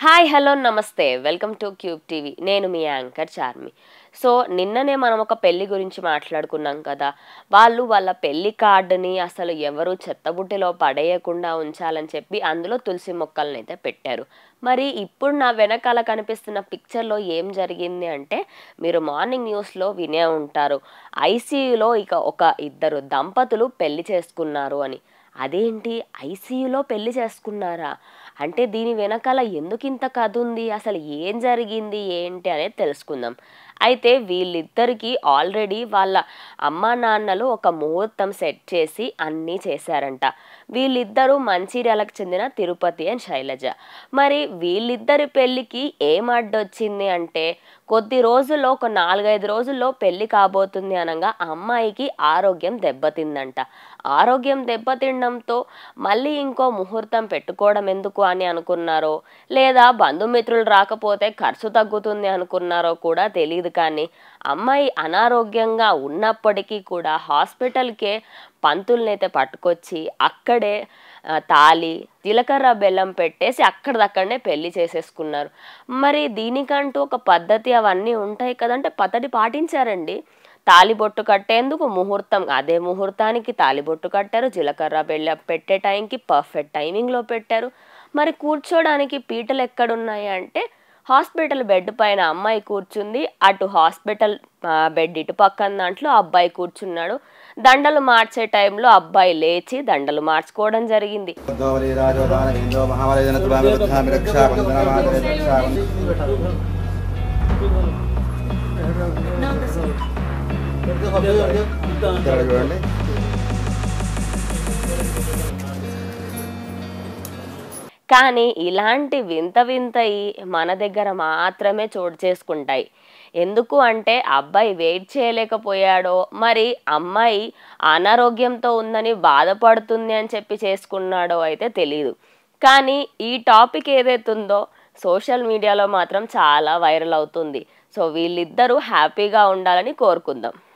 hi hello namaste welcome to Cube TV నేను మీ anchor Charmi so నిన్ననే మనం ఒక పెళ్లి గురించి మాట్లాడుకున్నాం కదా వాళ్ళు వాళ్ళ పెళ్లి కార్డుని అసలు ఎవరు చెత్తబుట్టలో పడేయకుండా ఉంచాలని చెప్పి అందులో తులసి మొక్కల్ని అయితే పెట్టారు మరి ఇప్పుడు నా వెనకాల కనిపిస్తున్న పిక్చర్లో ఏం జరిగింది అంటే మీరు మార్నింగ్ న్యూస్లో వినే ఉంటారు ఐసీయూలో ఇక ఒక ఇద్దరు దంపతులు పెళ్లి చేసుకున్నారు అని అదేంటి ఐసీయూలో పెళ్లి చేసుకున్నారా అంటే దీని వెనకాల ఎందుకు ఇంత కథ ఉంది అసలు ఏం జరిగింది ఏంటి అనేది తెలుసుకుందాం అయితే వీళ్ళిద్దరికీ ఆల్రెడీ వాళ్ళ అమ్మా నాన్నలు ఒక ముహూర్తం సెట్ చేసి అన్నీ చేశారంట వీళ్ళిద్దరూ మంచిర్యాలకు చెందిన తిరుపతి అండ్ శైలజ మరి వీళ్ళిద్దరి పెళ్ళికి ఏం అడ్డొచ్చింది అంటే కొద్ది రోజుల్లో ఒక నాలుగైదు రోజుల్లో పెళ్లి కాబోతుంది అనగా అమ్మాయికి ఆరోగ్యం దెబ్బతిందంట ఆరోగ్యం దెబ్బతినడంతో మళ్ళీ ఇంకో ముహూర్తం పెట్టుకోవడం ఎందుకు అని అనుకున్నారో లేదా బంధుమిత్రులు రాకపోతే ఖర్చు తగ్గుతుంది అనుకున్నారో కూడా తెలియదు కానీ అమ్మాయి అనారోగ్యంగా ఉన్నప్పటికీ కూడా హాస్పిటల్కే పంతులనైతే పట్టుకొచ్చి అక్కడే ఆ, తాలి జీలకర్ర బెల్లం పెట్టేసి అక్కడిదక్కడనే పెళ్లి చేసేసుకున్నారు మరి దీనికంటూ ఒక పద్ధతి అవన్నీ ఉంటాయి కదంటే పద్ధతి పాటించారండి తాలిబొట్టు కట్టేందుకు ముహూర్తం అదే ముహూర్తానికి తాలిబొట్టు కట్టారు జీలకర్ర బెల్లం పెట్టే టైంకి పర్ఫెక్ట్ టైమింగ్లో పెట్టారు మరి కూర్చోడానికి పీటలు ఎక్కడున్నాయి అంటే హాస్పిటల్ బెడ్ పైన అమ్మాయి కూర్చుంది అటు హాస్పిటల్ ఆ, బెడ్ ఇటు పక్కన దాంట్లో అబ్బాయి కూర్చున్నాడు దండలు మార్చే టైంలో అబ్బాయి లేచి దండలు మార్చుకోవడం జరిగింది గౌరీ రాజోదానవేంద్రో మహావలయన తులామి బుద్ధామి రక్షాబంధన మాతరే రక్షాబంధన ఇక్కడ చూడండి కానీ ఇలాంటి వింత వింతయి మన దగ్గర మాత్రమే చోటు చేసుకుంటాయి ఎందుకు అంటే అబ్బాయి వెయిట్ చేయలేకపోయాడో మరి అమ్మాయి అనారోగ్యంతో ఉందని బాధపడుతుంది అని చెప్పి చేసుకున్నాడో అయితే తెలియదు కానీ ఈ టాపిక్ ఏదైతే ఉందో సోషల్ మీడియాలో మాత్రం చాలా వైరల్ అవుతుంది సో వీళ్ళిద్దరూ హ్యాపీగా ఉండాలని కోరుకుందాం